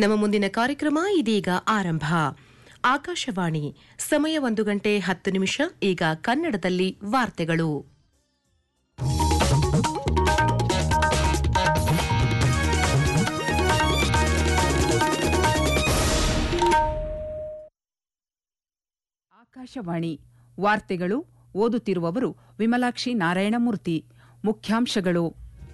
ನಮ್ಮ ಮುಂದಿನ ಕಾರ್ಯಕ್ರಮ ಇದೀಗ ಆರಂಭ ಆಕಾಶವಾಣಿ ಸಮಯ ಒಂದು ಗಂಟೆ ಹತ್ತು ನಿಮಿಷ ಈಗ ಕನ್ನಡದಲ್ಲಿ ವಾರ್ತೆಗಳು ಆಕಾಶವಾಣಿ ವಾರ್ತೆಗಳು ಓದುತ್ತಿರುವವರು ವಿಮಲಾಕ್ಷಿ ನಾರಾಯಣಮೂರ್ತಿ ಮುಖ್ಯಾಂಶಗಳು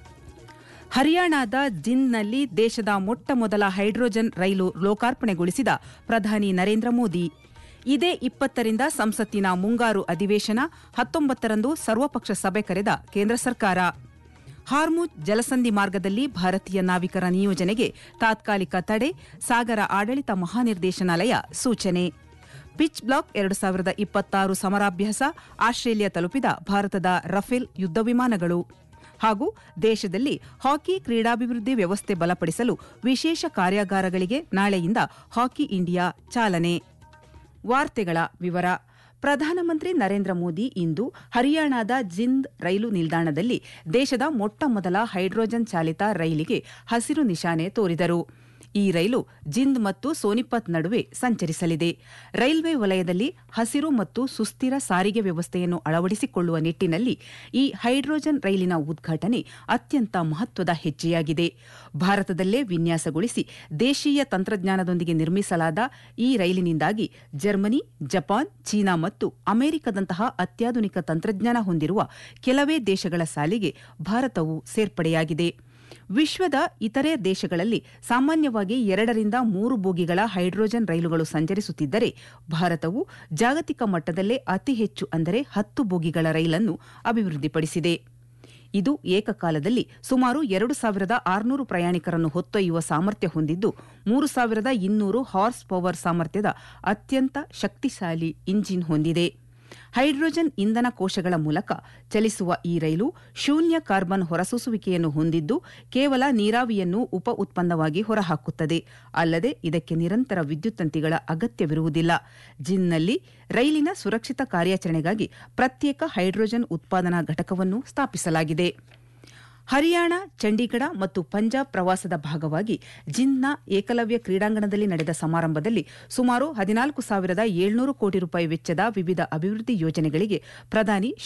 ಹರಿಯಾಣದ ಜಿಂದ್ನಲ್ಲಿ ದೇಶದ ಮೊಟ್ಟ ಮೊದಲ ಹೈಡ್ರೋಜನ್ ರೈಲು ಲೋಕಾರ್ಪಣೆಗೊಳಿಸಿದ ಪ್ರಧಾನಿ ನರೇಂದ್ರ ಮೋದಿ ಇದೇ ಇಪ್ಪತ್ತರಿಂದ ಸಂಸತ್ತಿನ ಮುಂಗಾರು ಅಧಿವೇಶನ ಹತ್ತೊಂಬತ್ತರಂದು ಸರ್ವಪಕ್ಷ ಸಭೆ ಕರೆದ ಕೇಂದ್ರ ಸರ್ಕಾರ ಹಾರ್ಮುಜ್ ಜಲಸಂಧಿ ಮಾರ್ಗದಲ್ಲಿ ಭಾರತೀಯ ನಾವಿಕರ ನಿಯೋಜನೆಗೆ ತಾತ್ಕಾಲಿಕ ತಡೆ ಸಾಗರ ಆಡಳಿತ ಮಹಾನಿರ್ದೇಶನಾಲಯ ಸೂಚನೆ ಪಿಚ್ ಬ್ಲಾಕ್ ಎರಡು ಸಾವಿರದ ಇಪ್ಪತ್ತಾರು ಸಮರಾಭ್ಯಾಸ ಆಸ್ಟ್ರೇಲಿಯಾ ತಲುಪಿದ ಭಾರತದ ರಫೇಲ್ ಯುದ್ಧ ವಿಮಾನಗಳು ಹಾಗೂ ದೇಶದಲ್ಲಿ ಹಾಕಿ ಕ್ರೀಡಾಭಿವೃದ್ಧಿ ವ್ಯವಸ್ಥೆ ಬಲಪಡಿಸಲು ವಿಶೇಷ ಕಾರ್ಯಾಗಾರಗಳಿಗೆ ನಾಳೆಯಿಂದ ಹಾಕಿ ಇಂಡಿಯಾ ಚಾಲನೆ ವಾರ್ತೆಗಳ ವಿವರ ಪ್ರಧಾನಮಂತ್ರಿ ನರೇಂದ್ರ ಮೋದಿ ಇಂದು ಹರಿಯಾಣದ ಜಿಂದ್ ರೈಲು ನಿಲ್ದಾಣದಲ್ಲಿ ದೇಶದ ಮೊಟ್ಟ ಮೊದಲ ಹೈಡ್ರೋಜನ್ ಚಾಲಿತ ರೈಲಿಗೆ ಹಸಿರು ನಿಶಾನೆ ತೋರಿದರು ಈ ರೈಲು ಜಿಂದ್ ಮತ್ತು ಸೋನಿಪತ್ ನಡುವೆ ಸಂಚರಿಸಲಿದೆ ರೈಲ್ವೆ ವಲಯದಲ್ಲಿ ಹಸಿರು ಮತ್ತು ಸುಸ್ಥಿರ ಸಾರಿಗೆ ವ್ಯವಸ್ಥೆಯನ್ನು ಅಳವಡಿಸಿಕೊಳ್ಳುವ ನಿಟ್ಟಿನಲ್ಲಿ ಈ ಹೈಡ್ರೋಜನ್ ರೈಲಿನ ಉದ್ಘಾಟನೆ ಅತ್ಯಂತ ಮಹತ್ವದ ಹೆಜ್ಜೆಯಾಗಿದೆ ಭಾರತದಲ್ಲೇ ವಿನ್ಯಾಸಗೊಳಿಸಿ ದೇಶೀಯ ತಂತ್ರಜ್ಞಾನದೊಂದಿಗೆ ನಿರ್ಮಿಸಲಾದ ಈ ರೈಲಿನಿಂದಾಗಿ ಜರ್ಮನಿ ಜಪಾನ್ ಚೀನಾ ಮತ್ತು ಅಮೆರಿಕದಂತಹ ಅತ್ಯಾಧುನಿಕ ತಂತ್ರಜ್ಞಾನ ಹೊಂದಿರುವ ಕೆಲವೇ ದೇಶಗಳ ಸಾಲಿಗೆ ಭಾರತವು ಸೇರ್ಪಡೆಯಾಗಿದೆ ವಿಶ್ವದ ಇತರೆ ದೇಶಗಳಲ್ಲಿ ಸಾಮಾನ್ಯವಾಗಿ ಎರಡರಿಂದ ಮೂರು ಬೋಗಿಗಳ ಹೈಡ್ರೋಜನ್ ರೈಲುಗಳು ಸಂಚರಿಸುತ್ತಿದ್ದರೆ ಭಾರತವು ಜಾಗತಿಕ ಮಟ್ಟದಲ್ಲೇ ಅತಿ ಹೆಚ್ಚು ಅಂದರೆ ಹತ್ತು ಬೋಗಿಗಳ ರೈಲನ್ನು ಅಭಿವೃದ್ಧಿಪಡಿಸಿದೆ ಇದು ಏಕಕಾಲದಲ್ಲಿ ಸುಮಾರು ಎರಡು ಸಾವಿರದ ಆರುನೂರು ಪ್ರಯಾಣಿಕರನ್ನು ಹೊತ್ತೊಯ್ಯುವ ಸಾಮರ್ಥ್ಯ ಹೊಂದಿದ್ದು ಮೂರು ಸಾವಿರದ ಇನ್ನೂರು ಹಾರ್ಸ್ ಪವರ್ ಸಾಮರ್ಥ್ಯದ ಅತ್ಯಂತ ಶಕ್ತಿಶಾಲಿ ಇಂಜಿನ್ ಹೊಂದಿದೆ ಹೈಡ್ರೋಜನ್ ಇಂಧನ ಕೋಶಗಳ ಮೂಲಕ ಚಲಿಸುವ ಈ ರೈಲು ಶೂನ್ಯ ಕಾರ್ಬನ್ ಹೊರಸೂಸುವಿಕೆಯನ್ನು ಹೊಂದಿದ್ದು ಕೇವಲ ನೀರಾವಿಯನ್ನು ಉಪ ಉತ್ಪನ್ನವಾಗಿ ಹೊರಹಾಕುತ್ತದೆ ಅಲ್ಲದೆ ಇದಕ್ಕೆ ನಿರಂತರ ವಿದ್ಯುತ್ ತಂತಿಗಳ ಅಗತ್ಯವಿರುವುದಿಲ್ಲ ಜಿನ್ನಲ್ಲಿ ರೈಲಿನ ಸುರಕ್ಷಿತ ಕಾರ್ಯಾಚರಣೆಗಾಗಿ ಪ್ರತ್ಯೇಕ ಹೈಡ್ರೋಜನ್ ಉತ್ಪಾದನಾ ಘಟಕವನ್ನು ಸ್ಥಾಪಿಸಲಾಗಿದೆ ಹರಿಯಾಣ ಚಂಡೀಗಢ ಮತ್ತು ಪಂಜಾಬ್ ಪ್ರವಾಸದ ಭಾಗವಾಗಿ ಜಿಂದ್ನ ಏಕಲವ್ಯ ಕ್ರೀಡಾಂಗಣದಲ್ಲಿ ನಡೆದ ಸಮಾರಂಭದಲ್ಲಿ ಸುಮಾರು ಹದಿನಾಲ್ಕು ಸಾವಿರದ ಏಳ್ನೂರು ಕೋಟಿ ರೂಪಾಯಿ ವೆಚ್ಚದ ವಿವಿಧ ಅಭಿವೃದ್ಧಿ ಯೋಜನೆಗಳಿಗೆ ಪ್ರಧಾನಿ